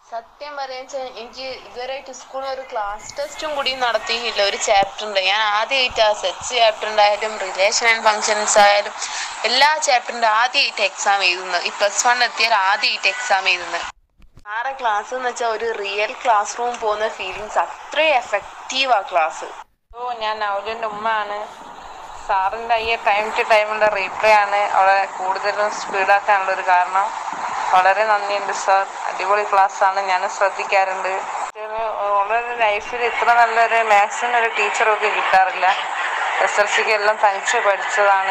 സത്യം പറയാൻ വെച്ചാൽ എനിക്ക് ഇതുവരെയായിട്ട് സ്കൂളിൽ ഒരു ക്ലാസ് ടെസ്റ്റും കൂടി നടത്തിയില്ല ഒരു ചാപ്റ്ററിന്റെ ഞാൻ ആദ്യമായിട്ട് ആ സെറ്റ്സ് ചാപ്റ്റർ ഉണ്ടായാലും റിലേഷൻ ആൻഡ് ഫങ്ഷൻസ് ആയാലും എല്ലാ ചാപ്റ്ററിന്റെ ആദ്യമായിട്ട് എക്സാം എഴുതുന്നത് ഈ പ്ലസ് വൺ എത്തിയാൽ ആദ്യമായിട്ട് എക്സാം എഴുതുന്നത് ആറെ ക്ലാസ് എന്ന് വെച്ചാൽ ഒരു റിയൽ ക്ലാസ് റൂം പോകുന്ന ഫീലിങ്സ് അത്രയും എഫക്റ്റീവ് ആ ക്ലാസ് ഓ ഞാൻ നൗലിൻ്റെ ഉമ്മയാണ് സാറിൻ്റെ ഈ ടൈം ടു ടൈമുള്ള റീപ്ലേ ആണ് അവളെ കൂടുതലും സ്പീഡാക്കാനുള്ള ഒരു കാരണം വളരെ നന്ദിയുണ്ട് സാർ അടിപൊളി ക്ലാസ് ആണ് ഞാൻ ശ്രദ്ധിക്കാറുണ്ട് വളരെ ലൈഫിൽ ഇത്ര നല്ലൊരു മാത്സിന് ഒരു ടീച്ചറൊക്കെ കിട്ടാറില്ല എസ് എൽ സിക്ക് എല്ലാം തനിച്ച് പഠിച്ചതാണ്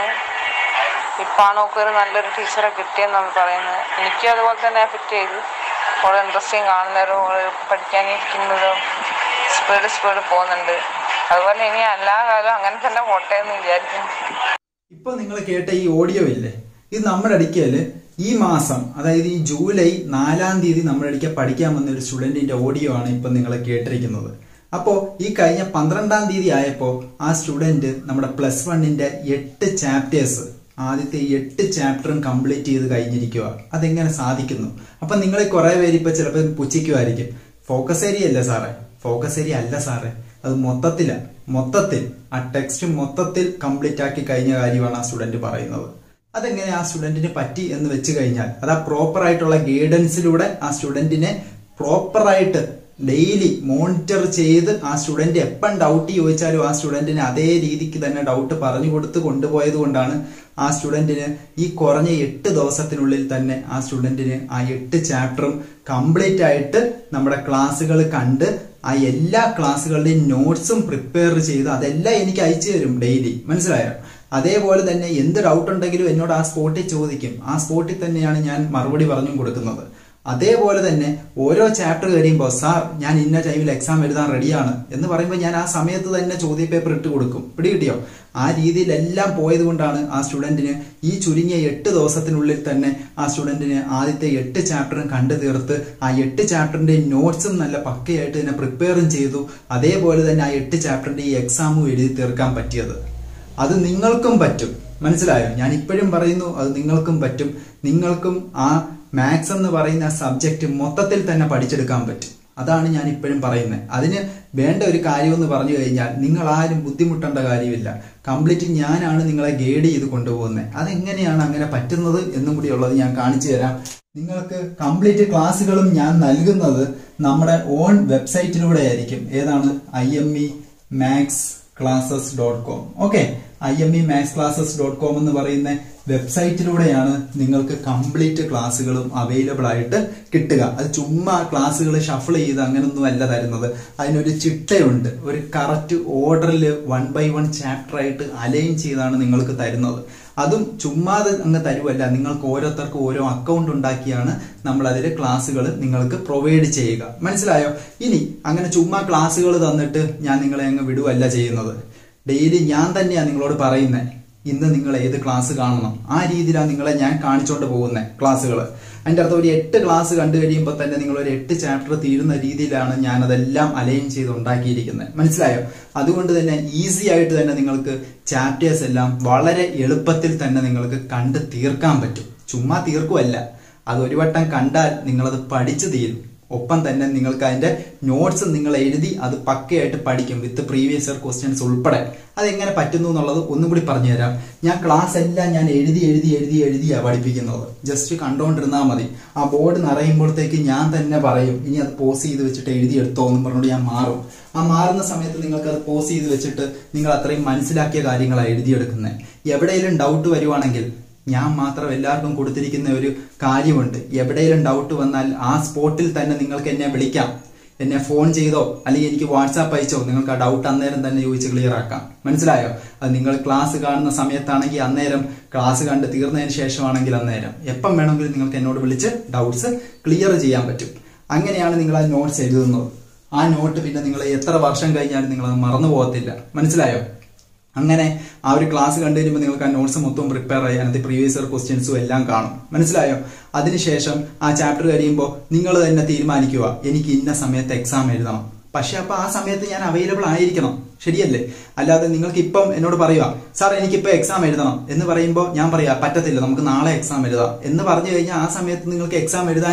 ഇപ്പാണ് ഒക്കെ ഒരു നല്ലൊരു ടീച്ചറെ കിട്ടിയെന്നാണ് പറയുന്നത് എനിക്കും അതുപോലെ തന്നെ എഫക്റ്റ് ചെയ്തു ഓളെ ഇൻട്രസ്റ്റിങ് കാണുന്നവരും ഓളെ പഠിക്കാനിരിക്കുന്നതും സ്പീഡ് സ്പീഡ് പോകുന്നുണ്ട് അതുപോലെ ഇനി എല്ലാ കാലവും അങ്ങനെ തന്നെ പോട്ടെ എന്ന് വിചാരിക്കുന്നു ഇപ്പൊ നിങ്ങൾ കേട്ട ഈ ഓഡിയോ ഇല്ലേ ഇത് നമ്മുടെ അടുക്കല് ഈ മാസം അതായത് ഈ ജൂലൈ നാലാം തീയതി നമ്മുടെ അടുക്ക പഠിക്കാൻ വന്ന ഒരു സ്റ്റുഡന്റിന്റെ ഓഡിയോ ആണ് ഇപ്പൊ നിങ്ങൾ കേട്ടിരിക്കുന്നത് അപ്പോ ഈ കഴിഞ്ഞ പന്ത്രണ്ടാം തീയതി ആയപ്പോ ആ സ്റ്റുഡന്റ് നമ്മുടെ പ്ലസ് വണ്ണിന്റെ എട്ട് ചാപ്റ്റേഴ്സ് ആദ്യത്തെ എട്ട് ചാപ്റ്ററും കംപ്ലീറ്റ് ചെയ്ത് കഴിഞ്ഞിരിക്കുക അതെങ്ങനെ സാധിക്കുന്നു അപ്പൊ നിങ്ങൾ കുറെ പേര് ഇപ്പൊ ചിലപ്പോൾ പുച്ഛിക്കുമായിരിക്കും ഫോക്കസ് ഏരിയ അല്ല സാറേ ഫോക്കസ് ഏരിയ അല്ല സാറേ അത് മൊത്തത്തില മൊത്തത്തിൽ ആ ടെക്സ്റ്റ് മൊത്തത്തിൽ കംപ്ലീറ്റ് ആക്കി കഴിഞ്ഞ കാര്യമാണ് ആ സ്റ്റുഡന്റ് പറയുന്നത് അതെങ്ങനെ ആ സ്റ്റുഡന്റിന് പറ്റി എന്ന് വെച്ച് കഴിഞ്ഞാൽ അത് ആ പ്രോപ്പർ ആയിട്ടുള്ള ഗൈഡൻസിലൂടെ ആ സ്റ്റുഡന്റിനെ പ്രോപ്പറായിട്ട് ഡെയിലി മോണിറ്റർ ചെയ്ത് ആ സ്റ്റുഡന്റ് എപ്പം ഡൗട്ട് ചോദിച്ചാലും ആ സ്റ്റുഡന്റിന് അതേ രീതിക്ക് തന്നെ ഡൗട്ട് പറഞ്ഞു കൊടുത്ത് കൊണ്ടുപോയത് കൊണ്ടാണ് ആ സ്റ്റുഡന്റിന് ഈ കുറഞ്ഞ എട്ട് ദിവസത്തിനുള്ളിൽ തന്നെ ആ സ്റ്റുഡന്റിന് ആ എട്ട് ചാപ്റ്ററും കംപ്ലീറ്റ് ആയിട്ട് നമ്മുടെ ക്ലാസ്സുകൾ കണ്ട് ആ എല്ലാ ക്ലാസ്സുകളുടെയും നോട്ട്സും പ്രിപ്പയർ ചെയ്ത് അതെല്ലാം എനിക്ക് അയച്ചു തരും ഡെയിലി മനസ്സിലായോ അതേപോലെ തന്നെ എന്ത് ഡൗട്ട് ഉണ്ടെങ്കിലും എന്നോട് ആ സ്പോട്ടിൽ ചോദിക്കും ആ സ്പോട്ടിൽ തന്നെയാണ് ഞാൻ മറുപടി പറഞ്ഞും കൊടുക്കുന്നത് അതേപോലെ തന്നെ ഓരോ ചാപ്റ്റർ കഴിയുമ്പോൾ സാർ ഞാൻ ഇന്ന ടൈമിൽ എക്സാം എഴുതാൻ റെഡിയാണ് എന്ന് പറയുമ്പോൾ ഞാൻ ആ സമയത്ത് തന്നെ ചോദ്യ പേപ്പർ ഇട്ട് കൊടുക്കും പിടി കിട്ടിയോ ആ രീതിയിലെല്ലാം പോയത് കൊണ്ടാണ് ആ സ്റ്റുഡന്റിന് ഈ ചുരുങ്ങിയ എട്ട് ദിവസത്തിനുള്ളിൽ തന്നെ ആ സ്റ്റുഡന്റിന് ആദ്യത്തെ എട്ട് ചാപ്റ്ററും കണ്ടു തീർത്ത് ആ എട്ട് ചാപ്റ്ററിന്റെ നോട്ട്സും നല്ല പക്കയായിട്ട് തന്നെ പ്രിപ്പയറും ചെയ്തു അതേപോലെ തന്നെ ആ എട്ട് ചാപ്റ്ററിന്റെ ഈ എക്സാമും എഴുതി തീർക്കാൻ പറ്റിയത് അത് നിങ്ങൾക്കും പറ്റും മനസ്സിലായോ ഞാൻ ഇപ്പോഴും പറയുന്നു അത് നിങ്ങൾക്കും പറ്റും നിങ്ങൾക്കും ആ മാത്സ് എന്ന് പറയുന്ന സബ്ജക്റ്റ് മൊത്തത്തിൽ തന്നെ പഠിച്ചെടുക്കാൻ പറ്റും അതാണ് ഞാൻ ഇപ്പോഴും പറയുന്നത് അതിന് വേണ്ട ഒരു കാര്യം എന്ന് പറഞ്ഞു കഴിഞ്ഞാൽ നിങ്ങൾ ആരും ബുദ്ധിമുട്ടേണ്ട കാര്യമില്ല കംപ്ലീറ്റ് ഞാനാണ് നിങ്ങളെ ഗൈഡ് ചെയ്ത് കൊണ്ടുപോകുന്നത് അതെങ്ങനെയാണ് അങ്ങനെ പറ്റുന്നത് എന്നും കൂടി ഉള്ളത് ഞാൻ കാണിച്ചു തരാം നിങ്ങൾക്ക് കംപ്ലീറ്റ് ക്ലാസ്സുകളും ഞാൻ നൽകുന്നത് നമ്മുടെ ഓൺ വെബ്സൈറ്റിലൂടെ ആയിരിക്കും ഏതാണ് I M E maths classes dot com okay I M E maths classes dot com എന്ന് പറയുന്ന വെബ്സൈറ്റിലൂടെയാണ് നിങ്ങൾക്ക് കംപ്ലീറ്റ് ക്ലാസ്സുകളും അവൈലബിൾ ആയിട്ട് കിട്ടുക അത് ചുമ്മാ ക്ലാസ്സുകൾ ഷഫിൾ ചെയ്ത് അങ്ങനൊന്നും അല്ല തരുന്നത് അതിനൊരു ചിട്ടയുണ്ട് ഒരു കറക്റ്റ് ഓർഡറിൽ വൺ ബൈ വൺ ചാപ്റ്റർ ആയിട്ട് അലൈൻ ചെയ്താണ് നിങ്ങൾക്ക് തരുന്നത് അതും ചുമ്മാതെ അങ്ങ് തരുവല്ല നിങ്ങൾക്ക് ഓരോരുത്തർക്കും ഓരോ അക്കൗണ്ട് ഉണ്ടാക്കിയാണ് നമ്മൾ അതിൽ ക്ലാസ്സുകൾ നിങ്ങൾക്ക് പ്രൊവൈഡ് ചെയ്യുക മനസ്സിലായോ ഇനി അങ്ങനെ ചുമ്മാ ക്ലാസ്സുകൾ തന്നിട്ട് ഞാൻ നിങ്ങളെ അങ്ങ് വിടുവല്ല ചെയ്യുന്നത് ഡെയിലി ഞാൻ തന്നെയാണ് നിങ്ങളോട് പറയുന്നത് ഇന്ന് നിങ്ങൾ ഏത് ക്ലാസ് കാണണം ആ രീതിയിലാണ് നിങ്ങളെ ഞാൻ കാണിച്ചുകൊണ്ട് പോകുന്നത് ക്ലാസ്സുകൾ അതിൻ്റെ അർത്ഥം ഒരു എട്ട് ക്ലാസ് കണ്ടു കഴിയുമ്പോൾ തന്നെ നിങ്ങൾ ഒരു എട്ട് ചാപ്റ്റർ തീരുന്ന രീതിയിലാണ് ഞാൻ അതെല്ലാം അലൈൻ ചെയ്ത് ഉണ്ടാക്കിയിരിക്കുന്നത് മനസ്സിലായോ അതുകൊണ്ട് തന്നെ ഈസി ആയിട്ട് തന്നെ നിങ്ങൾക്ക് ചാപ്റ്റേഴ്സ് എല്ലാം വളരെ എളുപ്പത്തിൽ തന്നെ നിങ്ങൾക്ക് കണ്ട് തീർക്കാൻ പറ്റും ചുമ്മാ തീർക്കുമല്ല അത് ഒരു വട്ടം കണ്ടാൽ നിങ്ങളത് പഠിച്ചു തീരും ഒപ്പം തന്നെ നിങ്ങൾക്ക് അതിന്റെ നോട്ട്സ് നിങ്ങൾ എഴുതി അത് പക്കയായിട്ട് പഠിക്കും വിത്ത് പ്രീവിയസ് ഇയർ ക്വസ്റ്റ്യൻസ് ഉൾപ്പെടെ അതെങ്ങനെ പറ്റുന്നു എന്നുള്ളത് ഒന്നും കൂടി പറഞ്ഞുതരാം ഞാൻ ക്ലാസ് എല്ലാം ഞാൻ എഴുതി എഴുതി എഴുതി എഴുതിയാ പഠിപ്പിക്കുന്നത് ജസ്റ്റ് കണ്ടുകൊണ്ടിരുന്നാൽ മതി ആ ബോർഡ് നിറയുമ്പോഴത്തേക്ക് ഞാൻ തന്നെ പറയും ഇനി അത് പോസ് ചെയ്ത് വെച്ചിട്ട് എഴുതിയെടുത്തോ എന്നും പറഞ്ഞുകൊണ്ട് ഞാൻ മാറും ആ മാറുന്ന സമയത്ത് നിങ്ങൾക്ക് അത് പോസ് ചെയ്ത് വെച്ചിട്ട് നിങ്ങൾ അത്രയും മനസ്സിലാക്കിയ കാര്യങ്ങളാണ് എഴുതിയെടുക്കുന്നത് എവിടെയെങ്കിലും ഡൗട്ട് വരുവാണെങ്കിൽ ഞാൻ മാത്രം എല്ലാവർക്കും കൊടുത്തിരിക്കുന്ന ഒരു കാര്യമുണ്ട് എവിടെയെങ്കിലും ഡൗട്ട് വന്നാൽ ആ സ്പോട്ടിൽ തന്നെ നിങ്ങൾക്ക് എന്നെ വിളിക്കാം എന്നെ ഫോൺ ചെയ്തോ അല്ലെങ്കിൽ എനിക്ക് വാട്സാപ്പ് അയച്ചോ നിങ്ങൾക്ക് ആ ഡൗട്ട് അന്നേരം തന്നെ ചോദിച്ച് ക്ലിയർ ആക്കാം മനസ്സിലായോ അത് നിങ്ങൾ ക്ലാസ് കാണുന്ന സമയത്താണെങ്കിൽ അന്നേരം ക്ലാസ് കണ്ട് തീർന്നതിന് ശേഷമാണെങ്കിൽ അന്നേരം എപ്പം വേണമെങ്കിലും നിങ്ങൾക്ക് എന്നോട് വിളിച്ച് ഡൗട്ട്സ് ക്ലിയർ ചെയ്യാൻ പറ്റും അങ്ങനെയാണ് നിങ്ങൾ ആ നോട്ട്സ് എഴുതുന്നത് ആ നോട്ട് പിന്നെ നിങ്ങൾ എത്ര വർഷം കഴിഞ്ഞാലും നിങ്ങൾ അത് മറന്നു പോകത്തില്ല മനസ്സിലായോ അങ്ങനെ ആ ഒരു ക്ലാസ് കണ്ടു കഴിയുമ്പോൾ നിങ്ങൾക്ക് ആ നോട്ട്സ് മൊത്തം പ്രിപ്പയർ ചെയ്യാൻ അത് പ്രീവിയസ് ഇയർ ക്വസ്റ്റ്യൻസും എല്ലാം കാണും മനസ്സിലായോ അതിനുശേഷം ആ ചാപ്റ്റർ കഴിയുമ്പോൾ നിങ്ങൾ തന്നെ തീരുമാനിക്കുക എനിക്ക് ഇന്ന സമയത്ത് എക്സാം എഴുതണം പക്ഷെ അപ്പൊ ആ സമയത്ത് ഞാൻ അവൈലബിൾ ആയിരിക്കണം ശരിയല്ലേ അല്ലാതെ നിങ്ങൾക്ക് ഇപ്പം എന്നോട് പറയുക സാർ എനിക്കിപ്പോൾ എക്സാം എഴുതണം എന്ന് പറയുമ്പോൾ ഞാൻ പറയാ പറ്റത്തില്ല നമുക്ക് നാളെ എക്സാം എഴുതാം എന്ന് പറഞ്ഞു കഴിഞ്ഞാൽ ആ സമയത്ത് നിങ്ങൾക്ക് എക്സാം എഴുതാൻ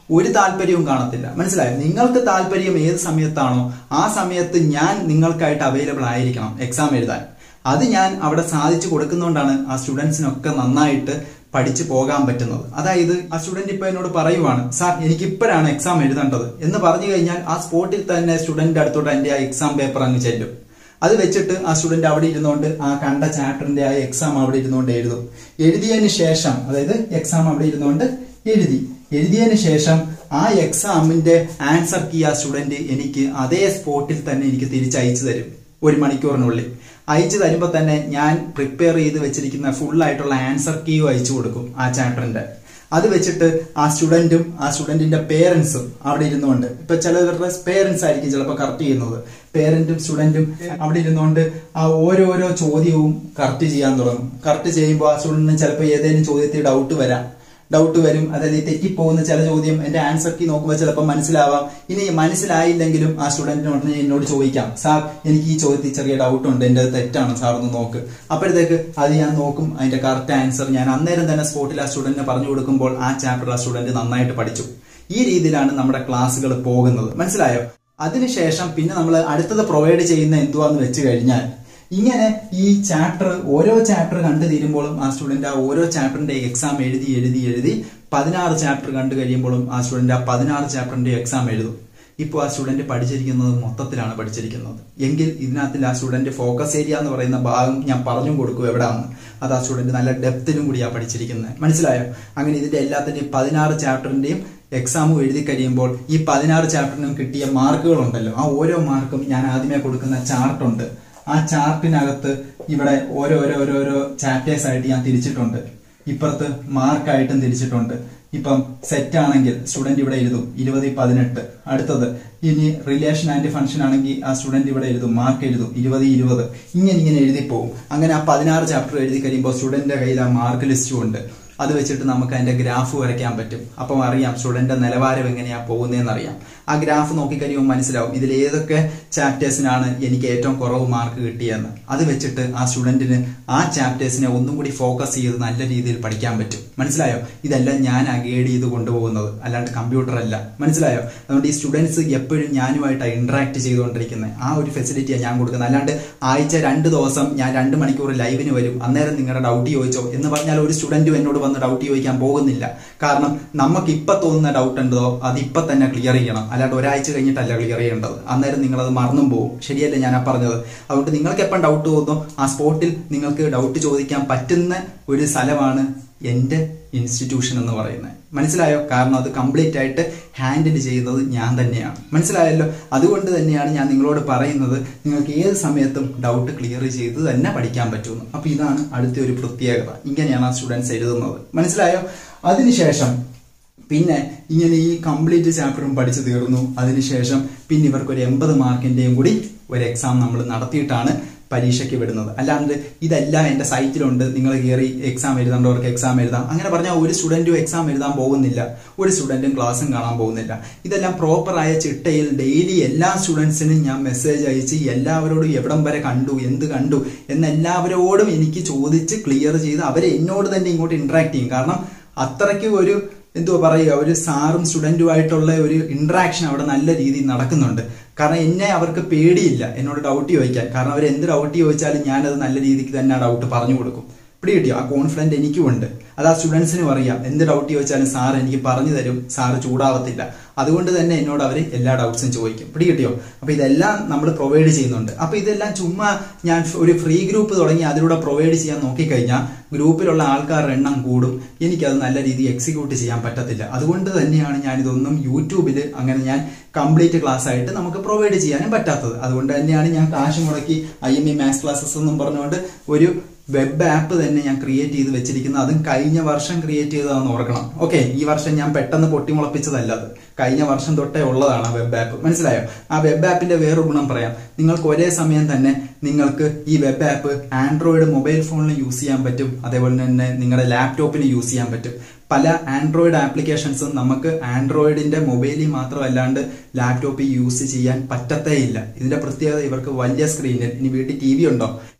ഒരു താല്പര്യവും കാണത്തില്ല മനസ്സിലായോ നിങ്ങൾക്ക് താല്പര്യം ഏത് സമയത്താണോ ആ സമയത്ത് ഞാൻ നിങ്ങൾക്കായിട്ട് അവൈലബിൾ ആയിരിക്കണം എക്സാം എഴുതാൻ അത് ഞാൻ അവിടെ സാധിച്ചു കൊടുക്കുന്നതുകൊണ്ടാണ് ആ സ്റ്റുഡൻസിനൊക്കെ നന്നായിട്ട് പഠിച്ചു പോകാൻ പറ്റുന്നത് അതായത് ആ സ്റ്റുഡന്റ് ഇപ്പൊ എന്നോട് പറയുവാണ് സാർ എനിക്ക് ഇപ്പോഴാണ് എക്സാം എഴുതേണ്ടത് എന്ന് പറഞ്ഞു കഴിഞ്ഞാൽ ആ സ്പോട്ടിൽ തന്നെ സ്റ്റുഡന്റ് അടുത്തോട്ട് എന്റെ ആ എക്സാം പേപ്പർ അങ്ങ് ചെല്ലും അത് വെച്ചിട്ട് ആ സ്റ്റുഡന്റ് അവിടെ ഇരുന്നുകൊണ്ട് ആ കണ്ട ചാപ്റ്ററിന്റെ ആ എക്സാം അവിടെ ഇരുന്നുകൊണ്ട് എഴുതും എഴുതിയതിന് ശേഷം അതായത് എക്സാം അവിടെ ഇരുന്നുകൊണ്ട് എഴുതി എഴുതിയതിന് ശേഷം ആ എക്സാമിന്റെ ആൻസർ കീ ആ സ്റ്റുഡന്റ് എനിക്ക് അതേ സ്പോട്ടിൽ തന്നെ എനിക്ക് തിരിച്ചയച്ചു തരും ഒരു മണിക്കൂറിനുള്ളിൽ അയച്ചു തരുമ്പോൾ തന്നെ ഞാൻ പ്രിപ്പയർ ചെയ്ത് വെച്ചിരിക്കുന്ന ഫുൾ ആയിട്ടുള്ള ആൻസർ കീയും അയച്ചു കൊടുക്കും ആ ചാപ്റ്ററിന്റെ അത് വെച്ചിട്ട് ആ സ്റ്റുഡന്റും ആ സ്റ്റുഡന്റിന്റെ പേരൻസും അവിടെ ഇരുന്നുകൊണ്ട് ഇപ്പൊ ചിലവരുടെ പേരൻസ് ആയിരിക്കും ചിലപ്പോൾ കറക്റ്റ് ചെയ്യുന്നത് പേരന്റും സ്റ്റുഡന്റും അവിടെ ഇരുന്നുകൊണ്ട് ആ ഓരോരോ ചോദ്യവും കറക്റ്റ് ചെയ്യാൻ തുടങ്ങും കറക്റ്റ് ചെയ്യുമ്പോൾ ആ സ്റ്റുഡന്റിന് ചിലപ്പോൾ ഏതെങ്കിലും ചോദ്യത്തിൽ ഡൗട്ട് വരാം ഡൗട്ട് വരും അതല്ലെങ്കിൽ തെറ്റിപ്പോകുന്ന ചില ചോദ്യം എന്റെ ആൻസർ കീ നോക്കുമ്പോൾ ചിലപ്പോൾ മനസ്സിലാവാം ഇനി മനസ്സിലായില്ലെങ്കിലും ആ സ്റ്റുഡന്റിന് ഉടനെ എന്നോട് ചോദിക്കാം സാർ എനിക്ക് ഈ ചോദ്യത്തിൽ ചെറിയ ഡൗട്ട് ഉണ്ട് എന്റെ തെറ്റാണ് സാർ ഒന്ന് നോക്ക് അപ്പോഴത്തേക്ക് അത് ഞാൻ നോക്കും അതിന്റെ കറക്റ്റ് ആൻസർ ഞാൻ അന്നേരം തന്നെ സ്പോട്ടിൽ ആ സ്റ്റുഡന്റിന് പറഞ്ഞു കൊടുക്കുമ്പോൾ ആ ചാപ്റ്റർ ആ സ്റ്റുഡന്റ് നന്നായിട്ട് പഠിച്ചു ഈ രീതിയിലാണ് നമ്മുടെ ക്ലാസ്സുകൾ പോകുന്നത് മനസ്സിലായോ അതിനുശേഷം പിന്നെ നമ്മൾ അടുത്തത് പ്രൊവൈഡ് ചെയ്യുന്ന എന്തുവാന്ന് വെച്ച് കഴിഞ്ഞാൽ ഇങ്ങനെ ഈ ചാപ്റ്റർ ഓരോ ചാപ്റ്റർ കണ്ടു തീരുമ്പോഴും ആ സ്റ്റുഡന്റ് ആ ഓരോ ചാപ്റ്ററിന്റെ എക്സാം എഴുതി എഴുതി എഴുതി പതിനാറ് ചാപ്റ്റർ കണ്ടു കഴിയുമ്പോഴും ആ സ്റ്റുഡന്റ് ആ പതിനാറ് ചാപ്റ്ററിന്റെ എക്സാം എഴുതും ഇപ്പോൾ ആ സ്റ്റുഡന്റ് പഠിച്ചിരിക്കുന്നത് മൊത്തത്തിലാണ് പഠിച്ചിരിക്കുന്നത് എങ്കിൽ ഇതിനകത്തിൽ ആ സ്റ്റുഡന്റ് ഫോക്കസ് ഏരിയ എന്ന് പറയുന്ന ഭാഗം ഞാൻ പറഞ്ഞും കൊടുക്കും എവിടെയാണെന്ന് അത് ആ സ്റ്റുഡന്റ് നല്ല ഡെപ്തിലും കൂടിയാണ് പഠിച്ചിരിക്കുന്നത് മനസ്സിലായോ അങ്ങനെ ഇതിന്റെ എല്ലാത്തിന്റെയും പതിനാറ് ചാപ്റ്ററിന്റെയും എക്സാമും എഴുതി കഴിയുമ്പോൾ ഈ പതിനാറ് ചാപ്റ്ററിനും കിട്ടിയ മാർക്കുകളുണ്ടല്ലോ ആ ഓരോ മാർക്കും ഞാൻ ആദ്യമേ കൊടുക്കുന്ന ചാർട്ടുണ്ട് ആ ചാർട്ടിനകത്ത് ഇവിടെ ഓരോരോ ഓരോരോ ചാപ്റ്റേഴ്സ് ആയിട്ട് ഞാൻ തിരിച്ചിട്ടുണ്ട് ഇപ്പുറത്ത് മാർക്കായിട്ടും തിരിച്ചിട്ടുണ്ട് ഇപ്പം സെറ്റ് ആണെങ്കിൽ സ്റ്റുഡന്റ് ഇവിടെ എഴുതും ഇരുപത് പതിനെട്ട് അടുത്തത് ഇനി റിലേഷൻ ആൻഡ് ഫംഗ്ഷൻ ആണെങ്കിൽ ആ സ്റ്റുഡന്റ് ഇവിടെ എഴുതും മാർക്ക് എഴുതും ഇരുപത് ഇരുപത് ഇങ്ങനെ ഇങ്ങനെ എഴുതി പോകും അങ്ങനെ ആ പതിനാറ് ചാപ്റ്റർ എഴുതി കഴിയുമ്പോൾ സ്റ്റുഡന്റിന്റെ കയ്യിൽ ആ മാർക്ക് ലിസ്റ്റും ഉണ്ട് അത് വെച്ചിട്ട് നമുക്ക് അതിന്റെ ഗ്രാഫ് വരയ്ക്കാൻ പറ്റും അപ്പം അറിയാം സ്റ്റുഡന്റ് നിലവാരം എങ്ങനെയാ പോകുന്നതെന്ന് അറിയാം ആ ഗ്രാഫ് നോക്കിക്കഴിയുമ്പോൾ മനസ്സിലാവും ഇതിൽ ഏതൊക്കെ ചാപ്റ്റേഴ്സിനാണ് എനിക്ക് ഏറ്റവും കുറവ് മാർക്ക് കിട്ടിയെന്ന് അത് വെച്ചിട്ട് ആ സ്റ്റുഡന്റിന് ആ ചാപ്റ്റേഴ്സിനെ ഒന്നും കൂടി ഫോക്കസ് ചെയ്ത് നല്ല രീതിയിൽ പഠിക്കാൻ പറ്റും മനസ്സിലായോ ഇതെല്ലാം ഞാൻ ഗൈഡ് ചെയ്ത് കൊണ്ടുപോകുന്നത് അല്ലാണ്ട് കമ്പ്യൂട്ടർ അല്ല മനസ്സിലായോ അതുകൊണ്ട് ഈ സ്റ്റുഡൻസ് എപ്പോഴും ഞാനുമായിട്ടാണ് ഇന്ററാക്ട് ചെയ്തുകൊണ്ടിരിക്കുന്നത് ആ ഒരു ഫെസിലിറ്റിയാണ് ഞാൻ കൊടുക്കുന്നത് അല്ലാണ്ട് ആഴ്ച രണ്ട് ദിവസം ഞാൻ രണ്ട് മണിക്കൂർ ലൈവിന് വരും അന്നേരം നിങ്ങളുടെ ഡൗട്ട് ചോദിച്ചോ എന്ന് പറഞ്ഞാൽ ഒരു സ്റ്റുഡന്റും എന്നോട് വന്ന് ഡൗട്ട് ചോദിക്കാൻ പോകുന്നില്ല കാരണം നമുക്ക് ഇപ്പൊ തോന്നുന്ന ഡൗട്ട് ഉണ്ടോ അത് ഇപ്പൊ തന്നെ ക്ലിയർ ചെയ്യണം അല്ലാണ്ട് ഒരാഴ്ച കഴിഞ്ഞിട്ടല്ല ക്ലിയർ ചെയ്യേണ്ടത് അന്നേരം നിങ്ങൾ അത് മറന്നും പോകും ശരിയല്ലേ ഞാൻ ആ പറഞ്ഞത് അതുകൊണ്ട് നിങ്ങൾക്ക് എപ്പം ഡൗട്ട് തോന്നുന്നു ആ സ്പോട്ടിൽ നിങ്ങൾക്ക് ഡൗട്ട് ചോദിക്കാൻ പറ്റുന്ന ഒരു സ്ഥലമാണ് എൻ്റെ ഇൻസ്റ്റിറ്റ്യൂഷൻ എന്ന് പറയുന്നത് മനസ്സിലായോ കാരണം അത് കംപ്ലീറ്റ് ആയിട്ട് ഹാൻഡിൽ ചെയ്യുന്നത് ഞാൻ തന്നെയാണ് മനസ്സിലായല്ലോ അതുകൊണ്ട് തന്നെയാണ് ഞാൻ നിങ്ങളോട് പറയുന്നത് നിങ്ങൾക്ക് ഏത് സമയത്തും ഡൗട്ട് ക്ലിയർ ചെയ്ത് തന്നെ പഠിക്കാൻ പറ്റുമെന്ന് അപ്പൊ ഇതാണ് അടുത്ത ഒരു പ്രത്യേകത ഇങ്ങനെയാണ് ആ സ്റ്റുഡൻസ് എഴുതുന്നത് മനസ്സിലായോ അതിനുശേഷം പിന്നെ ഇങ്ങനെ ഈ കംപ്ലീറ്റ് ചാപ്റ്ററും പഠിച്ചു തീർന്നു അതിനുശേഷം പിന്നെ ഇവർക്ക് ഒരു എൺപത് മാർക്കിന്റെയും കൂടി ഒരു എക്സാം നമ്മൾ നടത്തിയിട്ടാണ് പരീക്ഷയ്ക്ക് വിടുന്നത് അല്ലാണ്ട് ഇതെല്ലാം എൻ്റെ സൈറ്റിലുണ്ട് നിങ്ങൾ കയറി എക്സാം എഴുതേണ്ടവർക്ക് എക്സാം എഴുതാം അങ്ങനെ പറഞ്ഞാൽ ഒരു സ്റ്റുഡൻറ്റും എക്സാം എഴുതാൻ പോകുന്നില്ല ഒരു സ്റ്റുഡൻറ്റും ക്ലാസ്സും കാണാൻ പോകുന്നില്ല ഇതെല്ലാം പ്രോപ്പറായ ചിട്ടയിൽ ഡെയിലി എല്ലാ സ്റ്റുഡൻസിനും ഞാൻ മെസ്സേജ് അയച്ച് എല്ലാവരോടും എവിടം വരെ കണ്ടു എന്ത് കണ്ടു എന്ന് എല്ലാവരോടും എനിക്ക് ചോദിച്ച് ക്ലിയർ ചെയ്ത് അവരെ എന്നോട് തന്നെ ഇങ്ങോട്ട് ഇന്ററാക്ട് ചെയ്യും കാരണം അത്രയ്ക്ക് ഒരു എന്തുവാ പറയുക ഒരു സാറും സ്റ്റുഡൻറ്റുമായിട്ടുള്ള ഒരു ഇന്ററാക്ഷൻ അവിടെ നല്ല രീതിയിൽ നടക്കുന്നുണ്ട് കാരണം എന്നെ അവർക്ക് പേടിയില്ല എന്നോട് ഡൗട്ട് ചോദിക്കാൻ കാരണം അവർ എന്ത് ഡൗട്ട് ചോദിച്ചാലും ഞാനത് നല്ല രീതിക്ക് തന്നെ ആ ഡൗട്ട് പറഞ്ഞു കൊടുക്കും പിടി കിട്ടിയോ ആ കോൺഫിഡന്റ് എനിക്കും ഉണ്ട് അത് ആ സ്റ്റുഡൻസിനും അറിയാം എന്ത് ഡൗട്ട് ചോദിച്ചാലും സാർ എനിക്ക് പറഞ്ഞു തരും സാറ് ചൂടാവത്തില്ല അതുകൊണ്ട് തന്നെ എന്നോട് അവർ എല്ലാ ഡൗട്ട്സും ചോദിക്കും പിടി കിട്ടിയോ അപ്പൊ ഇതെല്ലാം നമ്മൾ പ്രൊവൈഡ് ചെയ്യുന്നുണ്ട് അപ്പൊ ഇതെല്ലാം ചുമ്മാ ഞാൻ ഒരു ഫ്രീ ഗ്രൂപ്പ് തുടങ്ങി അതിലൂടെ പ്രൊവൈഡ് ചെയ്യാൻ നോക്കിക്കഴിഞ്ഞാൽ ഗ്രൂപ്പിലുള്ള ആൾക്കാരുടെ എണ്ണം കൂടും എനിക്കത് നല്ല രീതിയിൽ എക്സിക്യൂട്ട് ചെയ്യാൻ പറ്റത്തില്ല അതുകൊണ്ട് തന്നെയാണ് ഞാൻ ഇതൊന്നും യൂട്യൂബിൽ അങ്ങനെ ഞാൻ കംപ്ലീറ്റ് ക്ലാസ് ആയിട്ട് നമുക്ക് പ്രൊവൈഡ് ചെയ്യാനും പറ്റാത്തത് അതുകൊണ്ട് തന്നെയാണ് ഞാൻ കാശ് മുടക്കി I M E maths classes എന്നും പറഞ്ഞുകൊണ്ട് ഒരു വെബ് ആപ്പ് തന്നെ ഞാൻ ക്രിയേറ്റ് ചെയ്ത് വെച്ചിരിക്കുന്നത് അതും കഴിഞ്ഞ വർഷം ക്രിയേറ്റ് ചെയ്തതാണെന്ന് ഓർക്കണം ഓക്കെ ഈ വർഷം ഞാൻ പെട്ടെന്ന് പൊട്ടിമുളപ്പിച്ചതല്ല അത് കഴിഞ്ഞ വർഷം തൊട്ടേ ഉള്ളതാണ് ആ വെബ് ആപ്പ് മനസ്സിലായോ ആ വെബ് ആപ്പിന്റെ വേറെ ഗുണം പറയാം നിങ്ങൾക്ക് ഒരേ സമയം തന്നെ നിങ്ങൾക്ക് ഈ വെബ് ആപ്പ് ആൻഡ്രോയിഡ് മൊബൈൽ ഫോണിൽ യൂസ് ചെയ്യാൻ പറ്റും അതേപോലെ തന്നെ നിങ്ങളുടെ ലാപ്ടോപ്പിൽ യൂസ് ചെയ്യാൻ പറ്റും പല ആൻഡ്രോയിഡ് ആപ്ലിക്കേഷൻസും നമുക്ക് ആൻഡ്രോയിഡിന്റെ മൊബൈലിൽ മാത്രമല്ലാണ്ട് ലാപ്ടോപ്പിൽ യൂസ് ചെയ്യാൻ പറ്റത്തേ ഇല്ല ഇതിന്റെ പ്രത്യേകത ഇവർക്ക് വലിയ സ്ക്രീനിൽ ഇനി വീട്ടിൽ ടി വി ഉണ്ടോ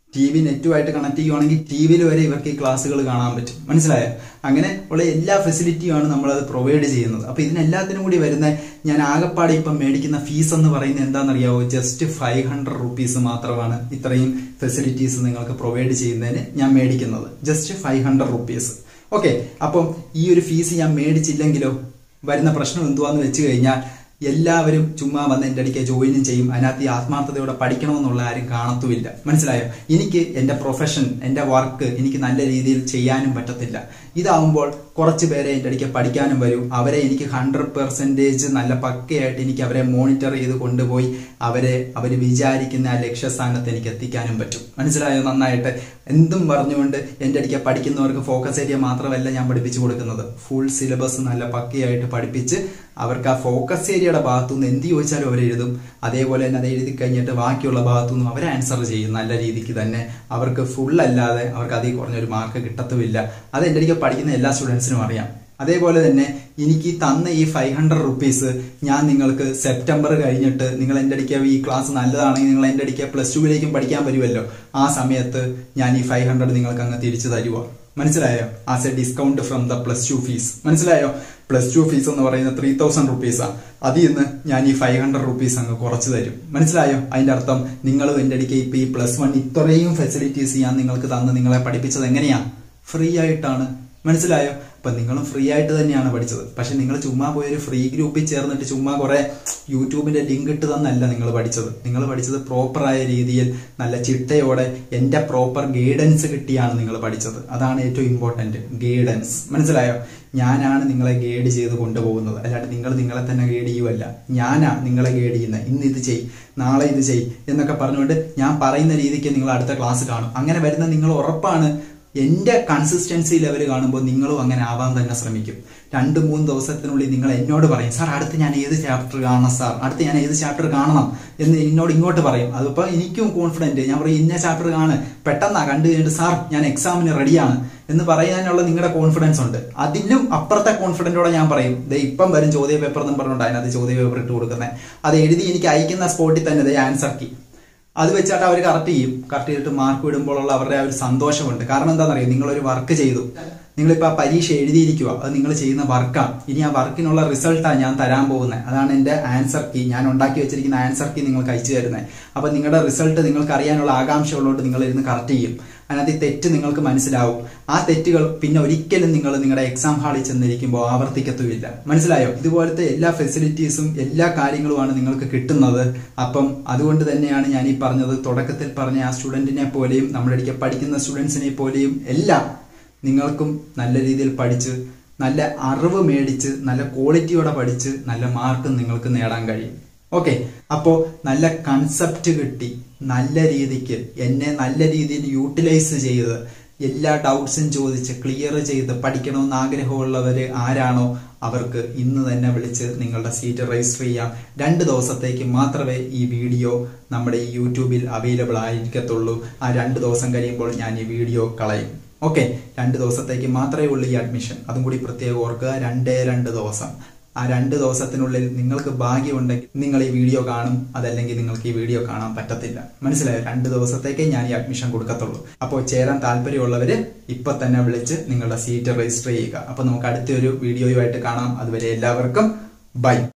ടി വി നെറ്റുമായിട്ട് കണക്ട് ചെയ്യുവാണെങ്കിൽ ടി വിയിൽ വരെ ഇവർക്ക് ഈ ക്ലാസ്സുകൾ കാണാൻ പറ്റും മനസ്സിലായോ അങ്ങനെ ഉള്ള എല്ലാ ഫെസിലിറ്റിയുമാണ് നമ്മളത് പ്രൊവൈഡ് ചെയ്യുന്നത് അപ്പൊ ഇതിനെല്ലാത്തിനും കൂടി വരുന്ന ഞാൻ ആകപ്പാടെ ഇപ്പം മേടിക്കുന്ന ഫീസ് എന്ന് പറയുന്നത് എന്താണെന്നറിയാവോ ജസ്റ്റ് ഫൈവ് ഹൺഡ്രഡ് റുപ്പീസ് മാത്രമാണ് ഇത്രയും ഫെസിലിറ്റീസ് നിങ്ങൾക്ക് പ്രൊവൈഡ് ചെയ്യുന്നതിന് ഞാൻ മേടിക്കുന്നത് just five hundred rupees okay അപ്പം ഈ ഒരു ഫീസ് ഞാൻ മേടിച്ചില്ലെങ്കിലോ വരുന്ന പ്രശ്നം എന്തുവാന്ന് വെച്ച് കഴിഞ്ഞാൽ എല്ലാവരും ചുമ്മാ വന്ന് എൻ്റെ അടുക്കെ ജോയിനും ചെയ്യും അതിനകത്ത് ഈ ആത്മാർത്ഥതയോടെ പഠിക്കണമെന്നുള്ള ആരും കാണത്തുമില്ല മനസ്സിലായോ എനിക്ക് എൻ്റെ പ്രൊഫഷൻ എൻ്റെ വർക്ക് എനിക്ക് നല്ല രീതിയിൽ ചെയ്യാനും പറ്റത്തില്ല ഇതാവുമ്പോൾ കുറച്ച് പേരെ എൻ്റെ അടുക്കെ പഠിക്കാനും വരും അവരെ എനിക്ക് ഹൺഡ്രഡ് പെർസെൻറ്റേജ് നല്ല പക്കയായിട്ട് എനിക്ക് അവരെ മോണിറ്റർ ചെയ്ത് കൊണ്ടുപോയി അവരെ അവർ വിചാരിക്കുന്ന ആ ലക്ഷ്യസ്ഥാനത്ത് എനിക്ക് എത്തിക്കാനും പറ്റും മനസ്സിലായോ നന്നായിട്ട് എന്തും പറഞ്ഞുകൊണ്ട് എൻ്റെ അടുക്കെ പഠിക്കുന്നവർക്ക് ഫോക്കസ് ഏരിയ മാത്രമല്ല ഞാൻ പഠിപ്പിച്ചു കൊടുക്കുന്നത് ഫുൾ സിലബസ് നല്ല പക്കയായിട്ട് പഠിപ്പിച്ച് അവർക്ക് ആ ഫോക്കസ് ഏരിയയുടെ ഭാഗത്തുനിന്ന് എന്ത് ചോദിച്ചാലും അവർ എഴുതും അതേപോലെ തന്നെ അത് എഴുതി കഴിഞ്ഞിട്ട് ബാക്കിയുള്ള ഭാഗത്തുനിന്നും അവർ ആൻസർ ചെയ്യും നല്ല രീതിക്ക് തന്നെ അവർക്ക് ഫുൾ അല്ലാതെ അവർക്ക് അതിൽ കുറഞ്ഞൊരു മാർക്ക് കിട്ടത്തുമില്ല അത് എൻ്റെ അടുക്കെ പഠിക്കുന്ന എല്ലാ സ്റ്റുഡൻസിനും അറിയാം അതേപോലെ തന്നെ എനിക്ക് തന്ന ഈ ഫൈവ് ഹൺഡ്രഡ് റുപ്പീസ് ഞാൻ നിങ്ങൾക്ക് സെപ്റ്റംബർ കഴിഞ്ഞിട്ട് നിങ്ങൾ എൻ്റെ അടുക്ക ഈ ക്ലാസ് നല്ലതാണെങ്കിൽ നിങ്ങൾ എൻ്റെ അടുക്ക പ്ലസ് ടുവിലേക്കും പഠിക്കാൻ വരുമല്ലോ ആ സമയത്ത് ഞാൻ ഈ ഫൈവ് ഹൺഡ്രഡ് നിങ്ങൾക്ക് അങ്ങ് തിരിച്ചു തരുവോ മനസ്സിലായോ as a discount from the plus two fees മനസ്സിലായോ പ്ലസ് ടു ഫീസ് എന്ന് പറയുന്നത് ത്രീ തൗസൻഡ് റുപ്പീസാണ് അതിൽ നിന്ന് ഞാൻ ഈ ഫൈവ് ഹൺഡ്രഡ് റുപ്പീസ് അങ്ങ് കുറച്ച് തരും മനസ്സിലായോ അതിന്റെ അർത്ഥം നിങ്ങളും എൻ്റെ അടുക്ക ഇപ്പൊ ഈ പ്ലസ് വൺ ഇത്രയും ഫെസിലിറ്റീസ് ഞാൻ നിങ്ങൾക്ക് തന്ന് നിങ്ങളെ പഠിപ്പിച്ചത് എങ്ങനെയാ ഫ്രീ ആയിട്ടാണ് മനസ്സിലായോ അപ്പൊ നിങ്ങളും ഫ്രീ ആയിട്ട് തന്നെയാണ് പഠിച്ചത് പക്ഷെ നിങ്ങൾ ചുമ്മാ പോയൊരു ഫ്രീ ഗ്രൂപ്പിൽ ചേർന്നിട്ട് ചുമ്മാ കുറെ യൂട്യൂബിന്റെ ലിങ്ക് ഇട്ട് തന്നല്ല നിങ്ങൾ പഠിച്ചത് നിങ്ങൾ പഠിച്ചത് പ്രോപ്പറായ രീതിയിൽ നല്ല ചിട്ടയോടെ എന്റെ പ്രോപ്പർ ഗൈഡൻസ് കിട്ടിയാണ് നിങ്ങൾ പഠിച്ചത് അതാണ് ഏറ്റവും ഇമ്പോർട്ടന്റ് ഗൈഡൻസ് മനസ്സിലായോ ഞാനാണ് നിങ്ങളെ ഗൈഡ് ചെയ്ത് കൊണ്ടുപോകുന്നത് അല്ലാണ്ട് നിങ്ങൾ നിങ്ങളെ തന്നെ ഗൈഡ് ചെയ്യുമല്ല ഞാനാ നിങ്ങളെ ഗൈഡ് ചെയ്യുന്നത് ഇന്ന് ഇത് ചെയ് നാളെ ഇത് ചെയ് എന്നൊക്കെ പറഞ്ഞുകൊണ്ട് ഞാൻ പറയുന്ന രീതിക്ക് നിങ്ങൾ അടുത്ത ക്ലാസ് കാണും അങ്ങനെ വരുന്ന നിങ്ങൾ ഉറപ്പാണ് എന്റെ കൺസിസ്റ്റൻസി ലെവൽ കാണുമ്പോൾ നിങ്ങളും അങ്ങനെ ആവാൻ തന്നെ ശ്രമിക്കും രണ്ട് മൂന്ന് ദിവസത്തിനുള്ളിൽ നിങ്ങൾ എന്നോട് പറയും സാർ അടുത്ത് ഞാൻ ഏത് ചാപ്റ്റർ കാണണം സാർ അടുത്ത് ഞാൻ ഏത് ചാപ്റ്റർ കാണണം എന്ന് എന്നോട് ഇങ്ങോട്ട് പറയും അതിപ്പോ എനിക്കും കോൺഫിഡന്റ് ഞാൻ പറയും ഇന്ന ചാപ്റ്റർ കാണ് പെട്ടെന്നാ കണ്ടു കഴിഞ്ഞിട്ട് സാർ ഞാൻ എക്സാമിന് റെഡിയാണ് എന്ന് പറയാനുള്ള നിങ്ങളുടെ കോൺഫിഡൻസ് ഉണ്ട് അതിനും അപ്പുറത്തെ കോൺഫിഡന്റോടെ ഞാൻ പറയും ദേ ഇപ്പം വരും ചോദ്യ പേപ്പർ എന്നും പറഞ്ഞുകൊണ്ട് അതിനകത്ത് ചോദ്യ പേപ്പർ ഇട്ട് കൊടുക്കുന്നത് അത് എഴുതി എനിക്ക് അയക്കുന്ന സ്പോട്ടിൽ തന്നെ ദേ ആൻസർ കീ അത് വെച്ചാട്ട് അവർ കറക്റ്റ് ചെയ്യും കറക്റ്റ് ചെയ്തിട്ട് മാർക്ക് വിടുമ്പോഴുള്ള അവരുടെ ആ ഒരു സന്തോഷമുണ്ട് കാരണം എന്താണെന്നറിയോ നിങ്ങളൊരു വർക്ക് ചെയ്തു നിങ്ങളിപ്പോൾ ആ പരീക്ഷ എഴുതിയിരിക്കുക അത് നിങ്ങൾ ചെയ്യുന്ന വർക്കാണ് ഇനി ആ വർക്കിനുള്ള റിസൾട്ടാണ് ഞാൻ തരാൻ പോകുന്നത് അതാണ് എൻ്റെ ആൻസർ കീ ഞാൻ ഉണ്ടാക്കി വെച്ചിരിക്കുന്ന ആൻസർ കീ നിങ്ങൾക്ക് അയച്ചു തരുന്നത് അപ്പം നിങ്ങളുടെ റിസൾട്ട് നിങ്ങൾക്ക് അറിയാനുള്ള ആകാംക്ഷ ഉള്ളതുകൊണ്ട് നിങ്ങൾ ഇരുന്ന് കറക്റ്റ് ചെയ്യും അതിനകത്ത് ഈ തെറ്റ് നിങ്ങൾക്ക് മനസ്സിലാവും ആ തെറ്റുകൾ പിന്നെ ഒരിക്കലും നിങ്ങൾ നിങ്ങളുടെ എക്സാം ഹാളിൽ ചെന്നിരിക്കുമ്പോൾ ആവർത്തിക്കത്തുമില്ല മനസ്സിലായോ ഇതുപോലത്തെ എല്ലാ ഫെസിലിറ്റീസും എല്ലാ കാര്യങ്ങളുമാണ് നിങ്ങൾക്ക് കിട്ടുന്നത് അപ്പം അതുകൊണ്ട് തന്നെയാണ് ഞാൻ ഈ പറഞ്ഞത് തുടക്കത്തിൽ പറഞ്ഞ ആ സ്റ്റുഡൻറ്റിനെ പോലെയും നമ്മുടെ അടുക്ക പഠിക്കുന്ന സ്റ്റുഡൻസിനെ പോലെയും എല്ലാം നിങ്ങൾക്കും നല്ല രീതിയിൽ പഠിച്ച് നല്ല അറിവ് മേടിച്ച് നല്ല ക്വാളിറ്റിയോടെ പഠിച്ച് നല്ല മാർക്കും നിങ്ങൾക്ക് നേടാൻ കഴിയും ഓക്കെ അപ്പോൾ നല്ല കൺസെപ്റ്റ് കിട്ടി നല്ല രീതിക്ക് എന്നെ നല്ല രീതിയിൽ യൂട്ടിലൈസ് ചെയ്ത് എല്ലാ ഡൗട്ട്സും ചോദിച്ച് ക്ലിയർ ചെയ്ത് പഠിക്കണമെന്ന് ആഗ്രഹമുള്ളവർ ആരാണോ അവർക്ക് ഇന്ന് തന്നെ വിളിച്ച് നിങ്ങളുടെ സീറ്റ് രജിസ്റ്റർ ചെയ്യാം രണ്ട് ദിവസത്തേക്ക് മാത്രമേ ഈ വീഡിയോ നമ്മുടെ ഈ യൂട്യൂബിൽ അവൈലബിൾ ആയിരിക്കത്തുള്ളൂ ആ രണ്ട് ദിവസം കഴിയുമ്പോൾ ഞാൻ ഈ വീഡിയോ കളയും ഓക്കെ രണ്ട് ദിവസത്തേക്ക് മാത്രമേ ഉള്ളൂ ഈ അഡ്മിഷൻ അതും കൂടി പ്രത്യേകം ഓർക്കുക രണ്ടേ രണ്ട് ദിവസം ആ രണ്ട് ദിവസത്തിനുള്ളിൽ നിങ്ങൾക്ക് ഭാഗ്യമുണ്ടെങ്കിൽ നിങ്ങൾ ഈ വീഡിയോ കാണും അതല്ലെങ്കിൽ നിങ്ങൾക്ക് ഈ വീഡിയോ കാണാൻ പറ്റത്തില്ല മനസ്സിലായോ രണ്ട് ദിവസത്തേക്കേ ഞാൻ ഈ അഡ്മിഷൻ കൊടുക്കത്തുള്ളൂ അപ്പോൾ ചേരാൻ താല്പര്യമുള്ളവര് ഇപ്പൊ തന്നെ വിളിച്ച് നിങ്ങളുടെ സീറ്റ് രജിസ്റ്റർ ചെയ്യുക അപ്പൊ നമുക്ക് അടുത്തൊരു വീഡിയോയുമായിട്ട് കാണാം അതുവരെ എല്ലാവർക്കും ബൈ